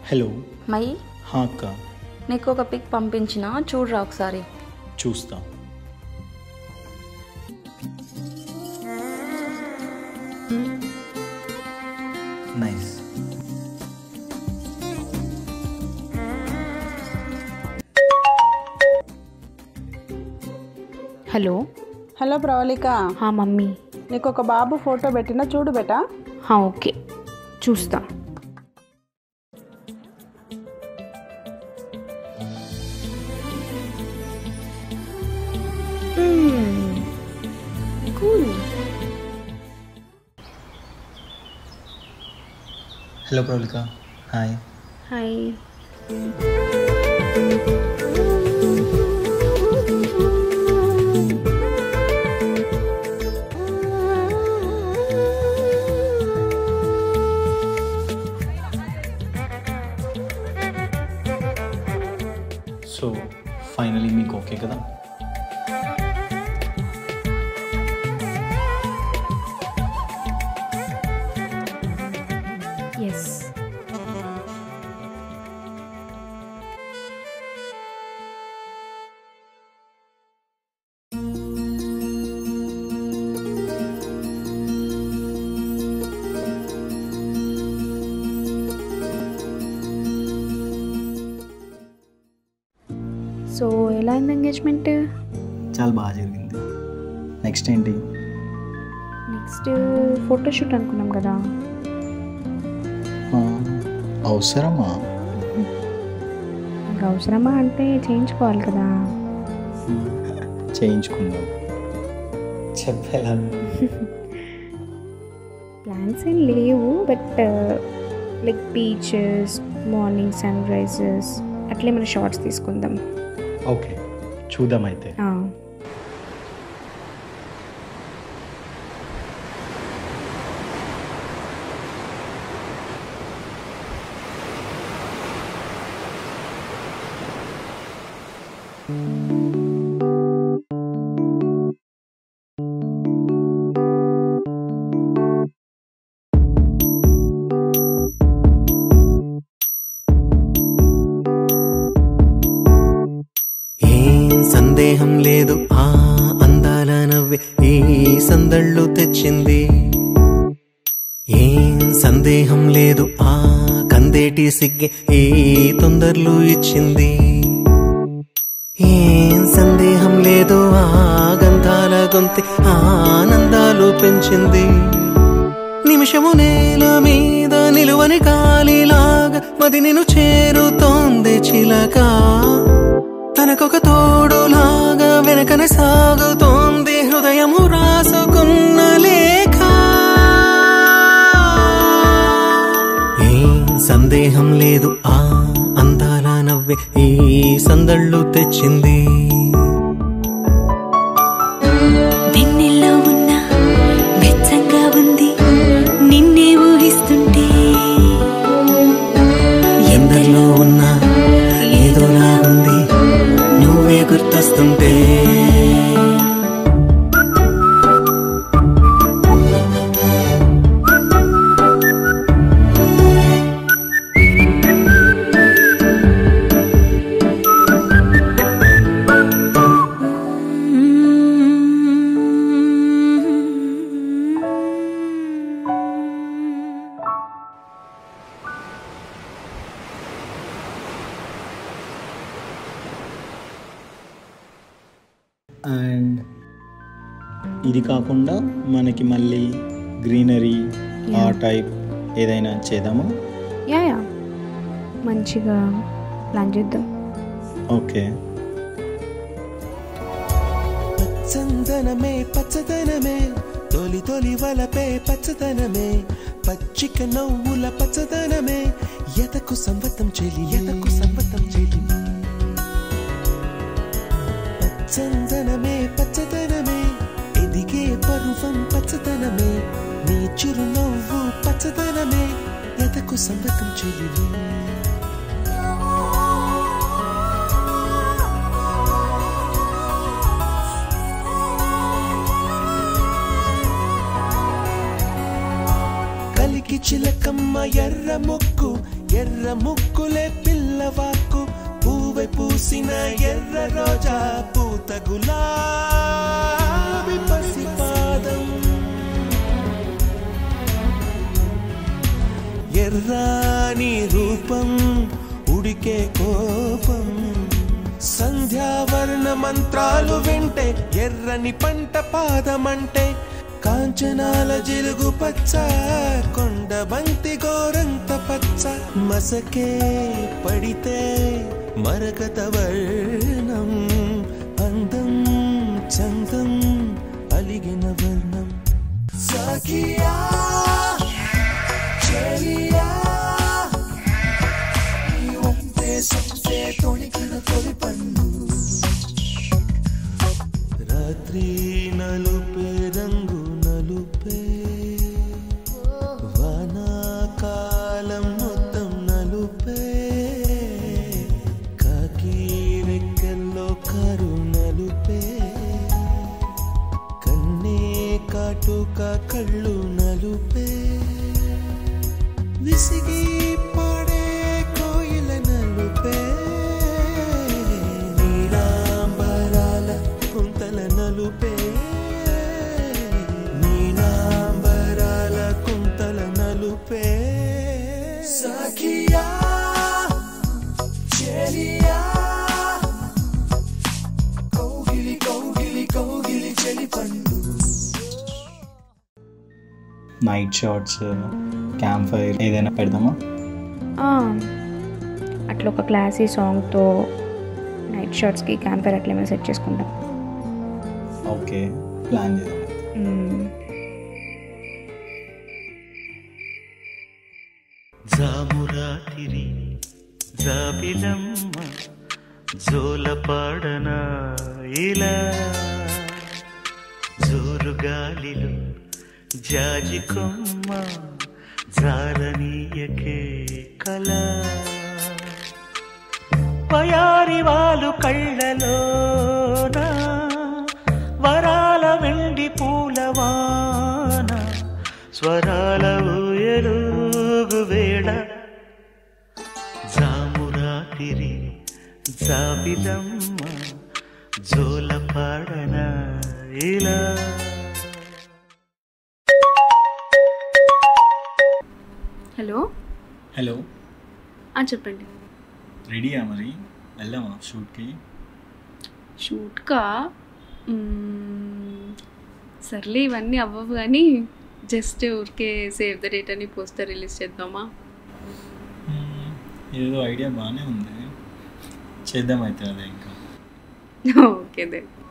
Hello my హా అక్క నీకు ఒక పిక్ పంపించిన చూడరా ఒకసారి చూస్తా నైస్ హలో హలో ప్రవళిక హా మమ్మీ నీకు ఒక బాబు ఫోటో పెట్టినా చూడు బేటా హా ఓకే చూస్తా cool hello Pravalika hi hi so finally మీకు ఓకే కదా ఎస్ సో ఎలా అయింది ఎంగేజ్మెంట్ చాలా బాగా జరిగింది నెక్స్ట్ ఏంటి నెక్స్ట్ ఫోటోషూట్ అనుకున్నాం కదా ఆ, అవసరమా ఇంకా అవసరమా అంటే చేయించుకోవాలి కదా చేయించుకుందాం చెప్పేలా ప్లాన్స్ ఏం లేవు but like beaches morning sun rises అట్లే మన షార్ట్స్ తీసుకుందాం ఓకే చూద్దాం అయితే ఆ, ఏం సందేహం లేదు ఆ అందాల నవ్వే ఈ సందళ్ళు తెచ్చింది ఏం సందేహం లేదు ఆ కందేటి సిగ్గే ఈ తొందరలు ఇచ్చింది ఏం సందేహం లేదు ఆ గంధాల గొంతి ఆనందాలు పెంచింది నిమిషము నేల మీద నిలువని కాలిలాగా మది నిన్ను చేరుతోంది చిలక తనకొక తోడులాగా వెనకనే సాగుతోంది హృదయము రాసుకున్న లేఖ ఏం సందేహం లేదు ఆ అందాల నవ్వే ఈ సందళ్ళు తెచ్చింది వెన్నెల్లో ఉన్న వెచ్చంగా ఉంది నిన్నే ఊహిస్తుంటే ఎందరిలో ఉన్నా ఏదోలా ఉంది నువ్వే గుర్తొస్తుంటే అండ్ ఇది కాకుండా మనకి మళ్ళీ గ్రీనరీ ఆ టైప్ ఏదైనా చేద్దామా యా యా మంచిగా ప్లాన్ చేద్దాం ఓకే చందనమే పచ్చదనమే తొలి తొలి వలపే పచ్చదనమే పచ్చిక నవ్వుల పచ్చదనమే ఎతకు సంవతం చెలి ఎతకు సంవతం చెలి చందనమే పచ్చదనమే ఎదిగే పరువం పచ్చదనమే నీ చిరునవ్వు పచ్చదనమే ఎతకు సంవతం చెలి కలికి చిలకమ్మ ఎర్ర మొక్కు ఎర్ర ముక్కులే పిల్లవాకు పూవె పూసిన ఎర్ర రోజా పూత గులాబీ పసిపాదం ఎర్రాని రూపం ఉడికే కోపం సంధ్యావర్ణ మంత్రాలు వింటే ఎర్రని పంట పాదమంటే కాంచనాల జిలుగు పచ్చ కొండ బంతి గోరంత పచ్చ మసకే పడితే మరకత వర్ణం అందం చందం అలిగిన వర్ణం సఖియా చెలియా నీ ఒంపే సొంపే తొణికిన తొలి పన్ను రాత్రి నలుపే రంగు నలుపే వానాకాలం మొత్తం నలుపే కాకి రెక్కల్లో కారు నలుపే కన్నే కాటుక కళ్ళు నలుపే విసిగి పాడే కోయిల నలుపే నీలాంబరాల కుంతల నలుపే నీలాంబరాల కుంతల నలుపే సఖియా చెలియా కౌగిలి కౌగిలి కౌగిలి చెలి పండు నైట్ షార్ట్స్ క్యాంప్ ఫైర్ ఏదైనా పెడదామా ఆ, అట్లా ఒక క్లాసీ సాంగ్తో నైట్ షార్ట్స్కి క్యాంపర్ అట్లా ఏమైనా సెట్ చేసుకుంటాం ఓకే ప్లాన్ చేద్దాం మ్మ్. జామురాతిరి జాబిలమ్మ జోలపాడన ఇలా జోరు గాలిలో జాజి కొమ్మ జారనీయకే కళ పయారి వాళ్ళు కళ్ళలోన వరాల వెండి పూలవాన స్వరాల ఊయలుగు వేళ జామురాతిరి జాబిలమ్మ జోలపాడన ఇలా హలో హలో ఆ, చెప్పండి రెడీయా మరి వెళ్దామా షూట్కి షూట్కా మ్మ్, సర్లే ఇవన్నీ అవ్వవు కానీ జస్ట్ ఊరికే సేవ్ ద డేట్ అని పోస్టర్ రిలీజ్ చేద్దామా ఏదో ఐడియా బాగానే ఉంది చేద్దాం అయితే అదే ఇంకా ఓకే దే